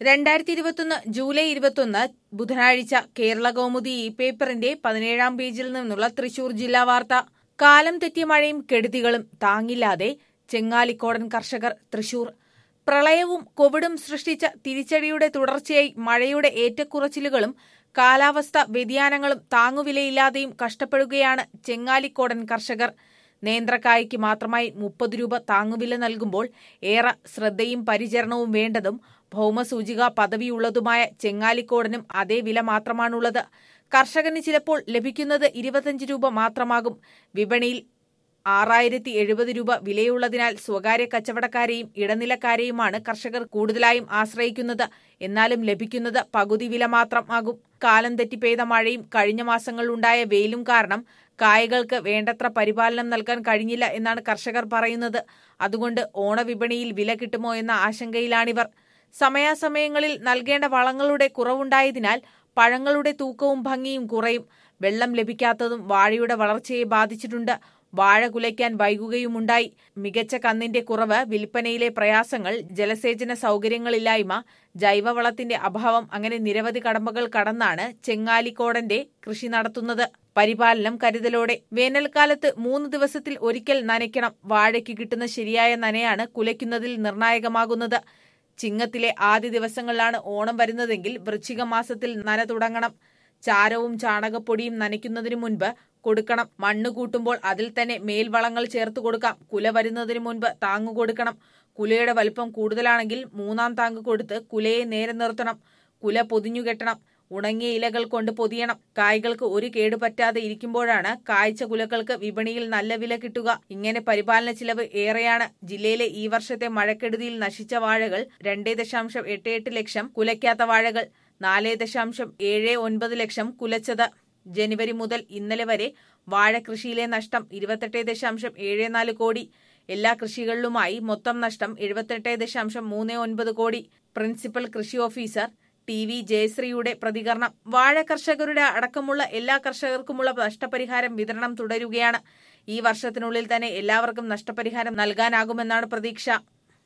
രണ്ടായിരത്തി ഇരുപത്തൊന്ന് ജൂലൈ ഇരുപത്തൊന്ന് ബുധനാഴ്ച കേരള കൗമുദി ഈ പേപ്പറിന്റെ പതിനേഴാം പേജിൽ നിന്നുള്ള തൃശൂർ ജില്ലാ വാർത്ത കാലം തെറ്റിയ മഴയും കെടുതികളും താങ്ങില്ലാതെ ചെങ്ങാലിക്കോടൻ കർഷകർ തൃശൂർ പ്രളയവും കോവിഡും സൃഷ്ടിച്ച തിരിച്ചടിയുടെ തുടർച്ചയായി മഴയുടെ ഏറ്റക്കുറച്ചിലുകളും കാലാവസ്ഥ വ്യതിയാനങ്ങളും താങ്ങുവിലയില്ലാതെയും കഷ്ടപ്പെടുകയാണ് ചെങ്ങാലിക്കോടൻ കർഷകർ നേന്ത്രക്കായ്ക്ക് മാത്രമായി മുപ്പത് രൂപ താങ്ങുവില നൽകുമ്പോൾ ഏറെ ശ്രദ്ധയും പരിചരണവും വേണ്ടതും ഭൗമസൂചിക പദവിയുള്ളതുമായ ചെങ്ങാലിക്കോടനും അതേ വില മാത്രമാണുള്ളത് കർഷകന് ചിലപ്പോൾ ലഭിക്കുന്നത് ഇരുപത്തഞ്ച് രൂപ മാത്രമാകും വിപണിയിൽ ആറായിരത്തി എഴുപത് രൂപ വിലയുള്ളതിനാൽ സ്വകാര്യ കച്ചവടക്കാരെയും ഇടനിലക്കാരെയുമാണ് കർഷകർ കൂടുതലായും ആശ്രയിക്കുന്നത് എന്നാലും ലഭിക്കുന്നത് പകുതി വില മാത്രമാകും കാലം തെറ്റി പെയ്ത മഴയും കഴിഞ്ഞ മാസങ്ങളിലുണ്ടായ വെയിലും കാരണം കായകൾക്ക് വേണ്ടത്ര പരിപാലനം നൽകാൻ കഴിഞ്ഞില്ല എന്നാണ് കർഷകർ പറയുന്നത് അതുകൊണ്ട് ഓണവിപണിയിൽ വില കിട്ടുമോ എന്ന ആശങ്കയിലാണിവർ സമയാസമയങ്ങളിൽ നൽകേണ്ട വളങ്ങളുടെ കുറവുണ്ടായതിനാൽ പഴങ്ങളുടെ തൂക്കവും ഭംഗിയും കുറയും വെള്ളം ലഭിക്കാത്തതും വാഴയുടെ വളർച്ചയെ ബാധിച്ചിട്ടുണ്ട് വാഴ കുലയ്ക്കാൻ വൈകുകയുമുണ്ടായി മികച്ച കന്നിന്റെ കുറവ് വിൽപ്പനയിലെ പ്രയാസങ്ങൾ ജലസേചന സൗകര്യങ്ങളില്ലായ്മ ജൈവവളത്തിന്റെ അഭാവം അങ്ങനെ നിരവധി കടമ്പകൾ കടന്നാണ് ചെങ്ങാലിക്കോടന്റെ കൃഷി നടത്തുന്നത് പരിപാലനം കരുതലോടെ വേനൽക്കാലത്ത് മൂന്ന് ദിവസത്തിൽ ഒരിക്കൽ നനയ്ക്കണം വാഴയ്ക്ക് കിട്ടുന്ന ശരിയായ നനയാണ് കുലയ്ക്കുന്നതിൽ നിർണായകമാകുന്നത് ചിങ്ങത്തിലെ ആദ്യ ദിവസങ്ങളിലാണ് ഓണം വരുന്നതെങ്കിൽ വൃശ്ചിക മാസത്തിൽ നന തുടങ്ങണം ചാരവും ചാണകപ്പൊടിയും നനയ്ക്കുന്നതിനു മുൻപ് കൊടുക്കണം മണ്ണ് കൂട്ടുമ്പോൾ അതിൽ തന്നെ മേൽവളങ്ങൾ ചേർത്ത് കൊടുക്കാം കുല വരുന്നതിന് മുൻപ് താങ്ങു കൊടുക്കണം കുലയുടെ വലിപ്പം കൂടുതലാണെങ്കിൽ മൂന്നാം താങ്ക് കൊടുത്ത് കുലയെ നേരെ നിർത്തണം കുല പൊതിഞ്ഞു കെട്ടണം ഉണങ്ങിയ ഇലകൾ കൊണ്ട് പൊതിയണം കായ്കൾക്ക് ഒരു കേട് പറ്റാതെ ഇരിക്കുമ്പോഴാണ് കായ്ച്ച കുലകൾക്ക് വിപണിയിൽ നല്ല വില കിട്ടുക ഇങ്ങനെ പരിപാലന ചിലവ് ഏറെയാണ് ജില്ലയിലെ ഈ വർഷത്തെ മഴക്കെടുതിയിൽ നശിച്ച വാഴകൾ രണ്ടേ ദശാംശം എട്ട് എട്ട് ലക്ഷം കുലയ്ക്കാത്ത വാഴകൾ നാല് ദശാംശം ഏഴ് ഒൻപത് ലക്ഷം കുലച്ചത് ജനുവരി മുതൽ ഇന്നലെ വരെ വാഴ കൃഷിയിലെ നഷ്ടം ഇരുപത്തെട്ട് ദശാംശം ഏഴ് നാല് കോടി എല്ലാ കൃഷികളിലുമായി മൊത്തം നഷ്ടം എഴുപത്തെട്ട് ദശാംശം മൂന്ന് ഒൻപത് കോടി പ്രിൻസിപ്പൽ കൃഷി ഓഫീസർ ടി വി ജയശ്രീയുടെ പ്രതികരണം വാഴ കർഷകരുടെ അടക്കമുള്ള എല്ലാ കർഷകർക്കുമുള്ള നഷ്ടപരിഹാരം വിതരണം തുടരുകയാണ് ഈ വർഷത്തിനുള്ളിൽ തന്നെ എല്ലാവർക്കും നഷ്ടപരിഹാരം നൽകാനാകുമെന്നാണ് പ്രതീക്ഷ